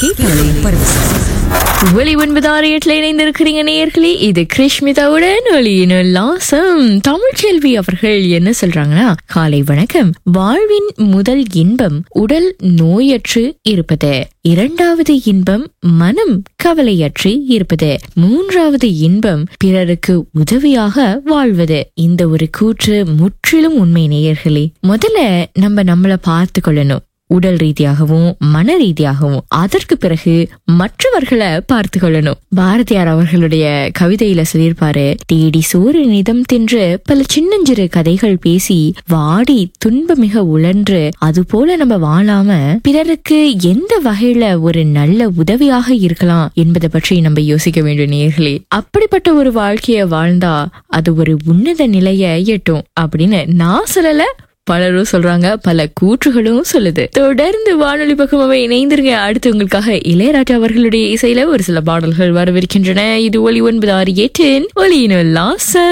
கேட்டாலே பரவசம் ஒலி ஒன்பது ஆறு எட்டுல இணைந்திருக்கிறீங்க நேயர்களே இது கிருஷ்மிதாவுடன் ஒலியின் லாசம் தமிழ்ச்செல்வி அவர்கள் என்ன சொல்றாங்கன்னா காலை வணக்கம் வாழ்வின் முதல் இன்பம் உடல் நோயற்று இருப்பது இரண்டாவது இன்பம் மனம் கவலையற்று இருப்பது மூன்றாவது இன்பம் பிறருக்கு உதவியாக வாழ்வது இந்த ஒரு கூற்று முற்றிலும் உண்மை நேயர்களே முதல்ல நம்ம நம்மள பார்த்து கொள்ளணும் உடல் ரீதியாகவும் மன ரீதியாகவும் அதற்கு பிறகு மற்றவர்களை பார்த்து கொள்ளணும் பாரதியார் அவர்களுடைய கவிதையில சொல்லியிருப்பாரு தேடி சோறு நிதம் தின்று பல சின்னஞ்சிறு கதைகள் பேசி வாடி துன்பமிக உழன்று அது போல நம்ம வாழாம பிறருக்கு எந்த வகையில ஒரு நல்ல உதவியாக இருக்கலாம் என்பதை பற்றி நம்ம யோசிக்க வேண்டும் நேர்களே அப்படிப்பட்ட ஒரு வாழ்க்கைய வாழ்ந்தா அது ஒரு உன்னத நிலைய எட்டும் அப்படின்னு நான் சொல்லல பலரும் சொல்றாங்க பல கூற்றுகளும் சொல்லுது தொடர்ந்து வானொலி பக்கமாவே இணைந்திருங்க அடுத்து உங்களுக்காக இளையராஜா அவர்களுடைய இசையில ஒரு சில பாடல்கள் வரவிருக்கின்றன இது ஒலி ஒன்பது ஆறு எட்டின் ஒலியின் லாசம்